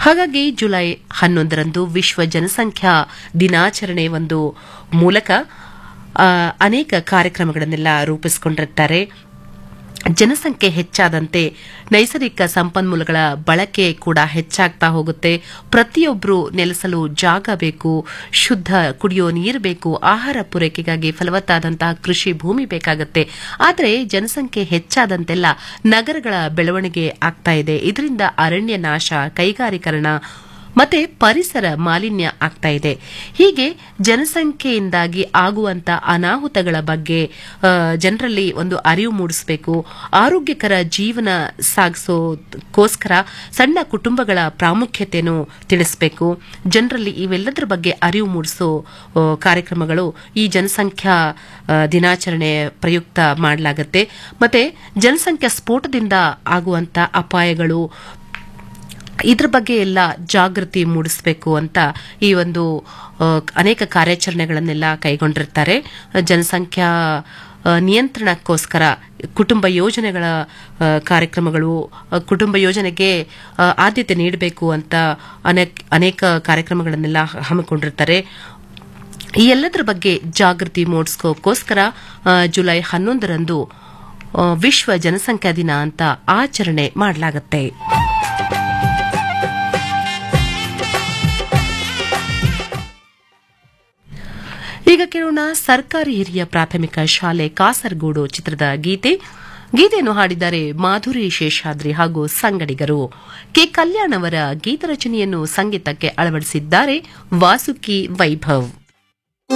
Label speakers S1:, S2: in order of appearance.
S1: ಹಾಗಾಗಿ ಜುಲೈ ಹನ್ನೊಂದರಂದು ವಿಶ್ವ ಜನಸಂಖ್ಯಾ ದಿನಾಚರಣೆ ಒಂದು ಮೂಲಕ ಆ, ಅನೇಕ ಕಾರ್ಯಕ್ರಮಗಳನ್ನೆಲ್ಲ ರೂಪಿಸಿಕೊಂಡಿರ್ತಾರೆ ಜನಸಂಖ್ಯೆ ಹೆಚ್ಚಾದಂತೆ ನೈಸರ್ಗಿಕ ಸಂಪನ್ಮೂಲಗಳ ಬಳಕೆ ಕೂಡ ಹೆಚ್ಚಾಗ್ತಾ ಹೋಗುತ್ತೆ ಪ್ರತಿಯೊಬ್ಬರು ನೆಲೆಸಲು ಜಾಗ ಬೇಕು ಶುದ್ಧ ಕುಡಿಯೋ ನೀರು ಬೇಕು ಆಹಾರ ಪೂರೈಕೆಗಾಗಿ ಫಲವತ್ತಾದಂತಹ ಕೃಷಿ ಭೂಮಿ ಬೇಕಾಗುತ್ತೆ ಆದರೆ ಜನಸಂಖ್ಯೆ ಹೆಚ್ಚಾದಂತೆಲ್ಲ ನಗರಗಳ ಬೆಳವಣಿಗೆ ಆಗ್ತಾ ಇದೆ ಇದರಿಂದ ಅರಣ್ಯ ನಾಶ ಕೈಗಾರೀಕರಣ ಮತ್ತೆ ಪರಿಸರ ಮಾಲಿನ್ಯ ಆಗ್ತಾ ಇದೆ ಹೀಗೆ ಜನಸಂಖ್ಯೆಯಿಂದಾಗಿ ಆಗುವಂತ ಅನಾಹುತಗಳ ಬಗ್ಗೆ ಆ, ಜನರಲ್ಲಿ ಒಂದು ಅರಿವು ಮೂಡಿಸಬೇಕು ಆರೋಗ್ಯಕರ ಜೀವನ ಸಾಗಿಸೋದಕ್ಕೋಸ್ಕರ ಸಣ್ಣ ಕುಟುಂಬಗಳ ಪ್ರಾಮುಖ್ಯತೆಯನ್ನು ತಿಳಿಸಬೇಕು ಜನರಲ್ಲಿ ಇವೆಲ್ಲದರ ಬಗ್ಗೆ ಅರಿವು ಮೂಡಿಸೋ ಆ, ಕಾರ್ಯಕ್ರಮಗಳು ಈ ಜನಸಂಖ್ಯಾ ಆ, ದಿನಾಚರಣೆ ಪ್ರಯುಕ್ತ ಮಾಡಲಾಗುತ್ತೆ ಮತ್ತೆ ಜನಸಂಖ್ಯಾ ಸ್ಫೋಟದಿಂದ ಆಗುವಂತ ಅಪಾಯಗಳು ಇದ್ರ ಬಗ್ಗೆ ಎಲ್ಲ ಜಾಗೃತಿ ಮೂಡಿಸಬೇಕು ಅಂತ ಈ ಒಂದು ಆ, ಅನೇಕ ಕಾರ್ಯಾಚರಣೆಗಳನ್ನೆಲ್ಲ ಕೈಗೊಂಡಿರ್ತಾರೆ ಜನಸಂಖ್ಯಾ ಆ, ನಿಯಂತ್ರಣಕ್ಕೋಸ್ಕರ ಕುಟುಂಬ ಯೋಜನೆಗಳ ಆ, ಕಾರ್ಯಕ್ರಮಗಳು ಆ, ಕುಟುಂಬ ಯೋಜನೆಗೆ ಆ, ಆದ್ಯತೆ ನೀಡಬೇಕು ಅಂತ ಅನೇಕ ಅನೇಕ ಕಾರ್ಯಕ್ರಮಗಳನ್ನೆಲ್ಲ ಹಮ್ಮಿಕೊಂಡಿರ್ತಾರೆ ಈ ಎಲ್ಲದರ ಬಗ್ಗೆ ಜಾಗೃತಿ ಮೂಡಿಸ್ಕೋಕ್ಕೋಸ್ಕರ ಆ, ಜುಲೈ ಹನ್ನೊಂದರಂದು ಆ, ವಿಶ್ವ ಜನಸಂಖ್ಯಾ ದಿನ ಅಂತ ಆಚರಣೆ ಮಾಡಲಾಗುತ್ತೆ ಈಗ ಕೇಳೋಣ ಸರ್ಕಾರಿ ಹಿರಿಯ ಪ್ರಾಥಮಿಕ ಶಾಲೆ ಕಾಸರಗೋಡು ಚಿತ್ರದ ಗೀತೆ ಗೀತೆಯನ್ನು ಹಾಡಿದ್ದಾರೆ ಮಾಧುರಿ ಶೇಷಾದ್ರಿ ಹಾಗೂ ಸಂಗಡಿಗರು ಕೆ ಕಲ್ಯಾಣ್ ಅವರ ಗೀತರಚನೆಯನ್ನು ಸಂಗೀತಕ್ಕೆ ಅಳವಡಿಸಿದ್ದಾರೆ ವಾಸುಕಿ ವೈಭವ್